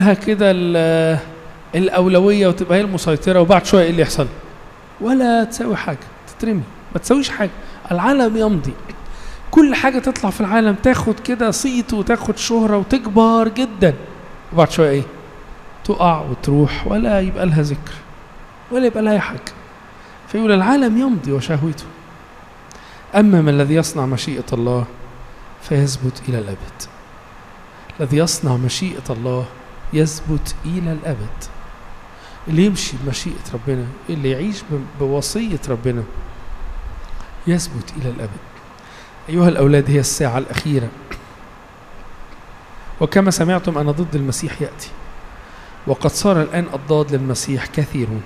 كده ال- الأولوية وتبقى هي المسيطرة وبعد شوية إيه اللي يحصل؟ ولا تساوي حاجة تترمي ما تساويش حاجة العالم يمضي كل حاجة تطلع في العالم تاخد كده صيت وتاخد شهرة وتكبر جدا وبعد شوية إيه؟ تقع وتروح ولا يبقى لها ذكر ولا يبقى لها أي حاجة فيقول العالم يمضي وشهوته أما من الذي يصنع مشيئة الله فيثبت إلى الأبد الذي يصنع مشيئة الله يثبت إلى الأبد اللي يمشي بمشيئة ربنا اللي يعيش ب- بوصية ربنا يثبت إلى الأبد أيها الأولاد هي الساعة الأخيرة وكما سمعتم أن ضد المسيح يأتي وقد صار الآن الضاد للمسيح كثيرون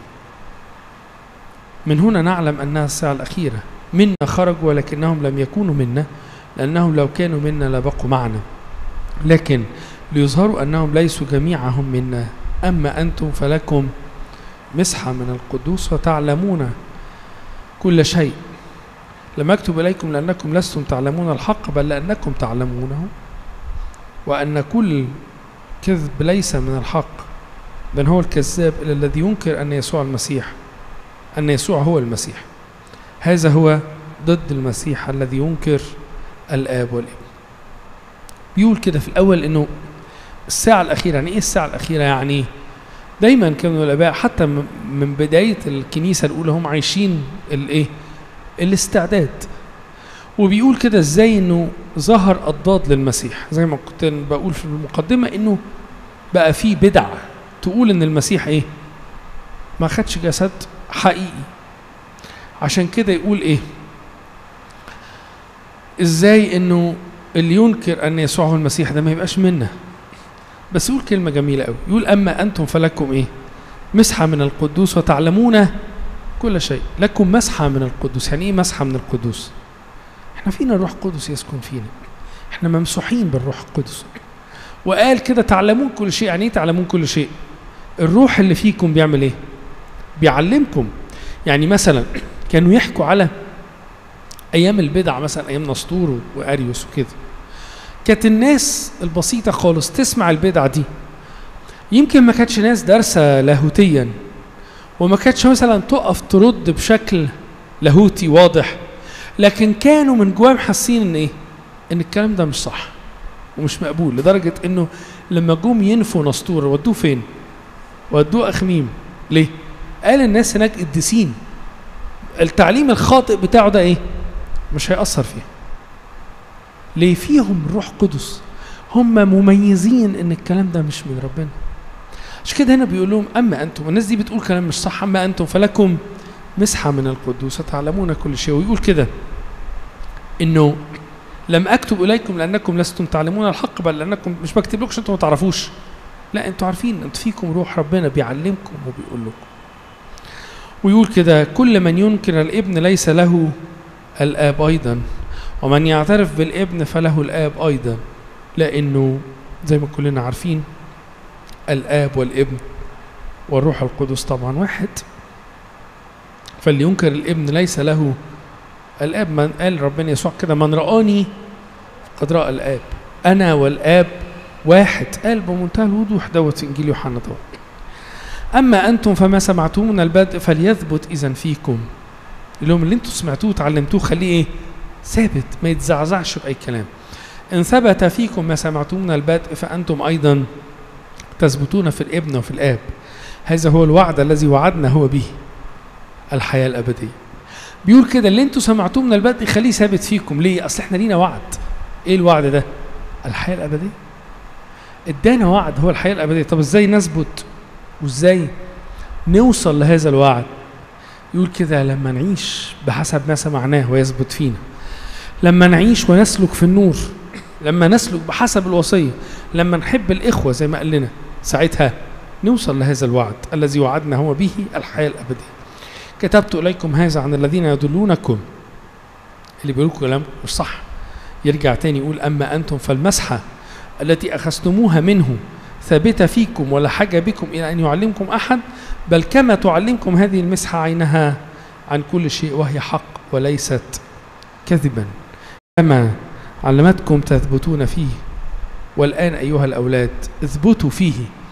من هنا نعلم أنها الساعة الأخيرة منا خرجوا ولكنهم لم يكونوا منا لأنهم لو كانوا منا لبقوا معنا لكن ليظهروا أنهم ليسوا جميعهم منا أما أنتم فلكم مسحة من القدوس وتعلمون كل شيء لم أكتب إليكم لأنكم لستم تعلمون الحق بل لأنكم تعلمونه وأن كل كذب ليس من الحق بل هو الكذاب إلى الذي ينكر أن يسوع المسيح أن يسوع هو المسيح هذا هو ضد المسيح الذي ينكر الآب والابن بيقول كده في الأول إنه الساعة الأخيرة يعني إيه الساعة الأخيرة يعني دايما كانوا الآباء حتى من من بداية الكنيسة الأولى هم عايشين الإيه الاستعداد وبيقول كده ازاي انه ظهر الضاد للمسيح زي ما كنت بقول في المقدمة انه بقى في بدع تقول ان المسيح ايه ما خدش جسد حقيقي عشان كده يقول ايه ازاي انه اللي ينكر ان يسوع هو المسيح ده ما يبقاش منا بس يقول كلمة جميلة قوي يقول اما انتم فلكم ايه مسحة من القدوس وتعلمون كل شيء لكم مسحة من القدوس يعني ايه مسحة من القدوس احنا فينا الروح القدس يسكن فينا احنا ممسوحين بالروح القدس وقال كده تعلمون كل شيء يعني ايه تعلمون كل شيء الروح اللي فيكم بيعمل ايه بيعلمكم يعني مثلا كانوا يحكوا على ايام البدع مثلا ايام نسطور واريوس وكده كانت الناس البسيطه خالص تسمع البدع دي يمكن ما كانتش ناس دارسه لاهوتيا وما كانتش مثلا تقف ترد بشكل لاهوتي واضح لكن كانوا من جواهم حاسين ان ايه ان الكلام ده مش صح ومش مقبول لدرجه انه لما جم ينفوا نسطور ودوه فين ودوه اخميم ليه قال الناس هناك قديسين التعليم الخاطئ بتاعه ده ايه مش هيأثر فيه ليه فيهم روح قدس هم مميزين ان الكلام ده مش من ربنا عشان كده هنا بيقول لهم اما انتم الناس دي بتقول كلام مش صح اما انتم فلكم مسحه من القدوس تعلمون كل شيء ويقول كده انه لم اكتب اليكم لانكم لستم تعلمون الحق بل لانكم مش بكتب لكم عشان انتم ما تعرفوش لا انتوا عارفين انتوا فيكم روح ربنا بيعلمكم وبيقول لكم ويقول كده كل من ينكر الابن ليس له الاب ايضا ومن يعترف بالابن فله الاب ايضا لانه زي ما كلنا عارفين الاب والابن والروح القدس طبعا واحد فاللي ينكر الابن ليس له الاب من قال ربنا يسوع كده من رآني قد رأى الاب انا والاب واحد قال بمنتهى الوضوح دوت في انجيل يوحنا طبعا اما انتم فما سمعتم من البدء فليثبت اذا فيكم لهم اللي انتم سمعتوه وتعلمتوه خليه ايه ثابت ما يتزعزعش باي كلام ان ثبت فيكم ما سمعتم من البدء فانتم ايضا تثبتون في الابن وفي الاب هذا هو الوعد الذي وعدنا هو به الحياه الابديه بيقول كده اللي انتم سمعتوه من البدء خليه ثابت فيكم ليه اصل احنا لينا وعد ايه الوعد ده الحياه الابديه ادانا وعد هو الحياه الابديه طب ازاي نثبت وازاي نوصل لهذا الوعد يقول كده لما نعيش بحسب ما سمعناه ويثبت فينا لما نعيش ونسلك في النور لما نسلك بحسب الوصيه لما نحب الاخوه زي ما قال لنا ساعتها نوصل لهذا الوعد الذي وعدنا هو به الحياه الابديه كتبت اليكم هذا عن الذين يضلونكم اللي بيقولوا كلام مش صح يرجع تاني يقول اما انتم فالمسحه التي اخذتموها منه ثابته فيكم ولا حاجه بكم الى ان يعلمكم احد بل كما تعلمكم هذه المسحه عينها عن كل شيء وهي حق وليست كذبا كما علمتكم تثبتون فيه والان ايها الاولاد اثبتوا فيه